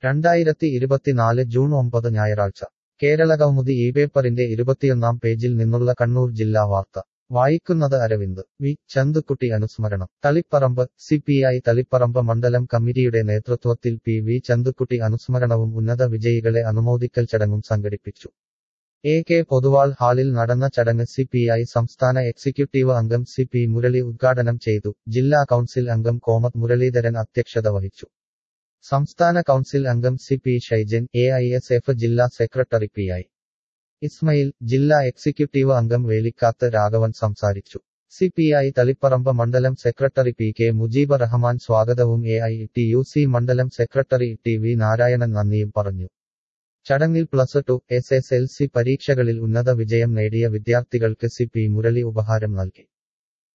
രണ്ടായിരത്തി ഇരുപത്തിനാല് ജൂൺ ഒമ്പത് ഞായറാഴ്ച കേരളകൗമുദി ഈ പേപ്പറിന്റെ ഇരുപത്തിയൊന്നാം പേജിൽ നിന്നുള്ള കണ്ണൂർ ജില്ലാ വാർത്ത വായിക്കുന്നത് അരവിന്ദ് വി ചന്തുക്കുട്ടി അനുസ്മരണം Taliparamba C P I Taliparamba മണ്ഡലം കമ്മിറ്റിയുടെ നേതൃത്വത്തിൽ പി വി ചന്തുക്കുട്ടി അനുസ്മരണവും ഉന്നത വിജയികളെ അനുമോദിക്കൽ ചടങ്ങും സംഘടിപ്പിച്ചു എ കെ പൊതുവാൾ ഹാളിൽ നടന്ന ചടങ്ങ് സി പി ഐ സംസ്ഥാന എക്സിക്യൂട്ടീവ് അംഗം സി പി മുരളി ഉദ്ഘാടനം ചെയ്തു ജില്ലാ കൗൺസിൽ അംഗം കോമത് മുരളീധരൻ അധ്യക്ഷത വഹിച്ചു സംസ്ഥാന കൗൺസിൽ അംഗം C P Shaijan A I S F ജില്ലാ സെക്രട്ടറി പി ഐ ഇസ്മയിൽ ജില്ലാ എക്സിക്യൂട്ടീവ് അംഗം വേലിക്കാത്ത് രാഘവൻ സംസാരിച്ചു സി പി ഐ തളിപ്പറമ്പ് മണ്ഡലം secretary P K Mujeeb Rahman സ്വാഗതവും A I T U C മണ്ഡലം സെക്രട്ടറി ടി വി നാരായണൻ നന്ദിയും പറഞ്ഞു ചടങ്ങിൽ plus two S S L C പരീക്ഷകളിൽ ഉന്നത വിജയം നേടിയ വിദ്യാർത്ഥികൾക്ക് സി പി മുരളി ഉപഹാരം നൽകി